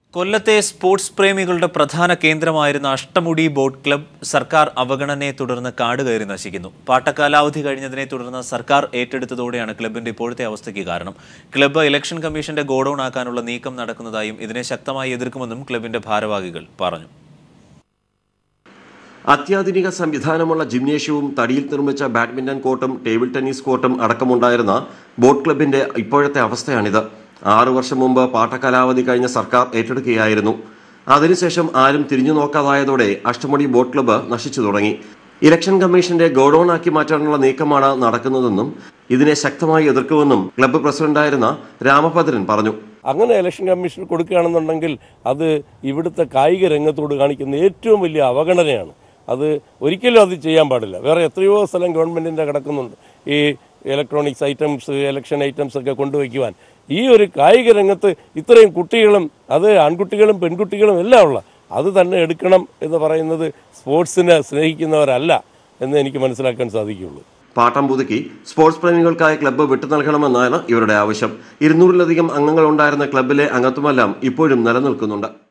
കൊല്ലത്തെ സ്പോർട്സ് പ്രേമികളുടെ പ്രധാന കേന്ദ്രമായിരുന്ന Ashtamudi boat club സർക്കാർ അവഗണനയെ തുടർന്ന് കാട് കയറി നശിക്കുന്നു പാട്ടക്കാലാവധി കഴിഞ്ഞതിനെ തുടർന്ന് സർക്കാർ ഏറ്റെടുത്തതോടെയാണ് ക്ലബിന്റെ ഇപ്പോഴത്തെ അവസ്ഥയ്ക്ക് കാരണം ക്ലബ്ബ് ഇലക്ഷൻ കമ്മീഷന്റെ ഗോഡൌൺ ആക്കാനുള്ള നീക്കം നടക്കുന്നതായും ഇതിനെ ശക്തമായി എതിർക്കുമെന്നും ക്ലബിന്റെ ഭാരവാഹികൾ പറഞ്ഞു അത്യാധുനിക സംവിധാനമുള്ള ജിംനേഷ്യവും തടിയിൽ നിർമ്മിച്ച ബാഡ്മിന്റൺ കോർട്ടും ടേബിൾ ടെന്നീസ് കോർട്ടും അടക്കമുണ്ടായിരുന്ന ബോട്ട് ക്ലബിന്റെ ഇപ്പോഴത്തെ അവസ്ഥയാണിത് ആറു വർഷം മുമ്പ് പാട്ടകാലാവധി കഴിഞ്ഞ സർക്കാർ ഏറ്റെടുക്കുകയായിരുന്നു അതിനുശേഷം ആരും തിരിഞ്ഞു നോക്കാതായതോടെ അഷ്ടമുടി ബോട്ട് ക്ലബ്ബ് നശിച്ചു തുടങ്ങി ഇലക്ഷൻ കമ്മീഷന്റെ ഗോഡൌൺ ആക്കി മാറ്റാനുള്ള നീക്കമാണ് നടക്കുന്നതെന്നും ഇതിനെ ശക്തമായി എതിർക്കുമെന്നും ക്ലബ്ബ് പ്രസിഡന്റായിരുന്ന രാമഭദ്രൻ പറഞ്ഞു അങ്ങനെ ഇലക്ഷൻ കമ്മീഷൻ കൊടുക്കുകയാണെന്നുണ്ടെങ്കിൽ അത് ഇവിടുത്തെ കായിക രംഗത്തോട് കാണിക്കുന്ന ഏറ്റവും വലിയ അവഗണനയാണ് അത് ഒരിക്കലും അത് ചെയ്യാൻ പാടില്ല വേറെ എത്രയോ സ്ഥലം ഗവൺമെൻറ്റിൻ്റെ കിടക്കുന്നുണ്ട് ഈ ഇലക്ട്രോണിക്സ് ഐറ്റംസ് ഇലക്ഷൻ ഐറ്റംസ് ഒക്കെ കൊണ്ടുവയ്ക്കുവാൻ ഈ ഒരു കായിക രംഗത്ത് ഇത്രയും കുട്ടികളും അത് ആൺകുട്ടികളും പെൺകുട്ടികളും എല്ലാം ഉള്ള അത് തന്നെ എടുക്കണം എന്ന് പറയുന്നത് സ്പോർട്സിനെ സ്നേഹിക്കുന്നവരല്ല എന്ന് എനിക്ക് മനസ്സിലാക്കാൻ സാധിക്കുകയുള്ളൂ പാട്ടം പുതുക്കി സ്പോർട്സ് പ്രേമികൾക്കായി ക്ലബ്ബ് വിട്ടു നൽകണമെന്നാണ് ഇവരുടെ ആവശ്യം ഇരുന്നൂറിലധികം അംഗങ്ങൾ ഉണ്ടായിരുന്ന ക്ലബ്ബിലെ അംഗത്വമെല്ലാം ഇപ്പോഴും നിലനിൽക്കുന്നുണ്ട്